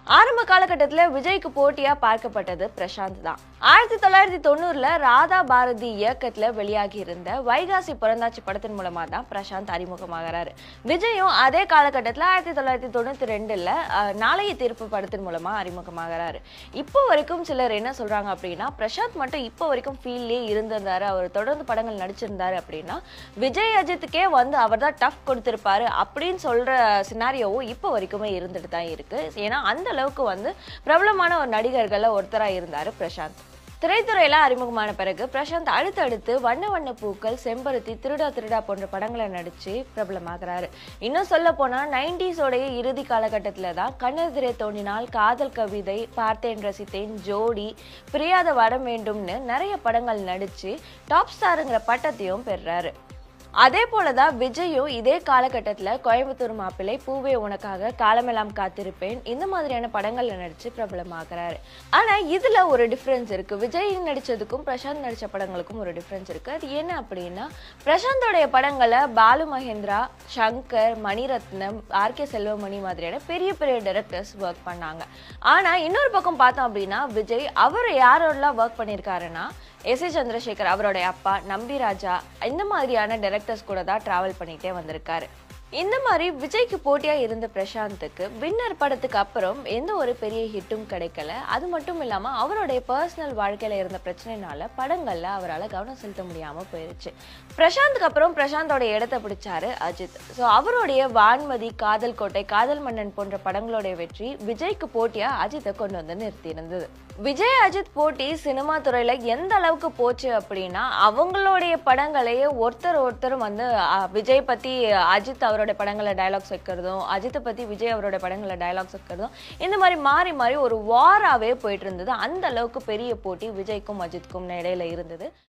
ஆரம்ப காலகட்டத்தில் விஜய்க்கு போட்டியா பார்க்கப்பட்டது பிரசாந்த் தான் ஆயிரத்தி தொள்ளாயிரத்தி தொண்ணூறுல ராதா பாரதி இயக்கத்துல வெளியாகி இருந்த வைகாசி பிறந்தாச்சி படத்தின் மூலமா தான் பிரசாந்த் அறிமுகமாகிறாரு விஜயும் அதே காலகட்டத்தில் ஆயிரத்தி தொள்ளாயிரத்தி தொண்ணூத்தி ரெண்டுல அஹ், நாளைய தீர்ப்பு படத்தின் மூலமா அறிமுகமாகிறாரு இப்போ வரைக்கும் சிலர் என்ன சொல்றாங்க அப்படின்னா பிரசாந்த் மட்டும் இப்போ வரைக்கும் ஃபீல்லே இருந்திருந்தாரு அவர் தொடர்ந்து படங்கள் நடிச்சிருந்தாரு அப்படின்னா விஜய் அஜித்துக்கே வந்து அவர் தான் டஃப் கொடுத்திருப்பாரு அப்படின்னு சொல்ற சினாரியோவும் இப்போ வரைக்குமே இருந்துட்டு தான் இருக்கு ஏன்னா அந்த அளவுக்கு வந்து பிரபலமான ஒரு நடிகர்கள்ல ஒருத்தரா இருந்தாரு பிரசாந்த் திரைத்துறையில அறிமுகமான பிறகு பிரசாந்த் அடுத்தடுத்து வண்ண வண்ண பூக்கள் செம்பருத்தி திருடா திருடா போன்ற படங்களை நடிச்சு பிரபலமாகிறாரு இன்னும் சொல்ல போனா நைன்டிஸோடைய இறுதி காலகட்டத்துல தான் கண்ணெதிரே தோன்றினால் காதல் கவிதை பார்த்தேன் ரசித்தேன் ஜோடி பிரியாத வரம் வேண்டும்னு நிறைய படங்கள் நடிச்சு டாப் ஸ்டாருங்கிற பட்டத்தையும் பெறுறாரு அதே போலதான் விஜயும் இதே காலகட்டத்துல கோயம்புத்தூர் மாப்பிள்ளை பூவே உனக்காக காலமெல்லாம் காத்திருப்பேன் இந்த மாதிரியான படங்கள்ல நடிச்சு பிரபலமாகிறாரு ஆனா இதுல ஒரு டிஃபரன்ஸ் இருக்கு விஜய் நடிச்சதுக்கும் பிரசாந்த் நடிச்ச படங்களுக்கும் ஒரு டிஃபரன்ஸ் இருக்கு அது என்ன அப்படின்னா பிரசாந்தோடைய படங்களை பாலு மகேந்திரா சங்கர் மணிரத்னம் ஆர் கே செல்வமணி மாதிரியான பெரிய பெரிய டைரக்டர்ஸ் ஒர்க் பண்ணாங்க ஆனா இன்னொரு பக்கம் பார்த்தோம் அப்படின்னா விஜய் அவர் யாரோடலாம் ஒர்க் பண்ணியிருக்காருன்னா எஸ் ஏ சந்திரசேகர் அவருடைய அப்பா நம்பி ராஜா இந்த மாதிரியான டைரக்டர்ஸ் கூட தான் டிராவல் பண்ணிட்டே வந்திருக்காரு இந்த மாதிரி விஜய்க்கு போட்டியா இருந்த பிரசாந்துக்கு வின்னர் படத்துக்கு அப்புறம் எந்த ஒரு பெரிய ஹிட்டும் கிடைக்கல அது மட்டும் இல்லாம அவருடைய பர்சனல் வாழ்க்கையில இருந்த பிரச்சனைனால படங்கள்ல அவரால் கவனம் செலுத்த முடியாம போயிருச்சு பிரசாந்துக்கு அப்புறம் பிரசாந்தோட இடத்தை பிடிச்சாரு அஜித் ஸோ அவருடைய வான்மதி காதல் கோட்டை காதல் மன்னன் போன்ற படங்களுடைய வெற்றி விஜய்க்கு போட்டியா அஜித்தை கொண்டு வந்து நிறுத்தி இருந்தது விஜய் அஜித் போட்டி சினிமா துறையில எந்த அளவுக்கு போச்சு அப்படின்னா அவங்களுடைய படங்களையே ஒருத்தர் ஒருத்தர் வந்து அஹ், விஜய் பத்தி அஜித் அவரோட படங்களை டயலாக்ஸ் வைக்கிறதும் அஜித்தை பத்தி விஜய் அவரோட படங்களை டயலாக்ஸ் வைக்கிறதும் இந்த மாதிரி மாறி மாறி ஒரு வாராவே போயிட்டு இருந்தது அந்த அளவுக்கு பெரிய போட்டி விஜய்க்கும் அஜித்க்கும் இடையில இருந்தது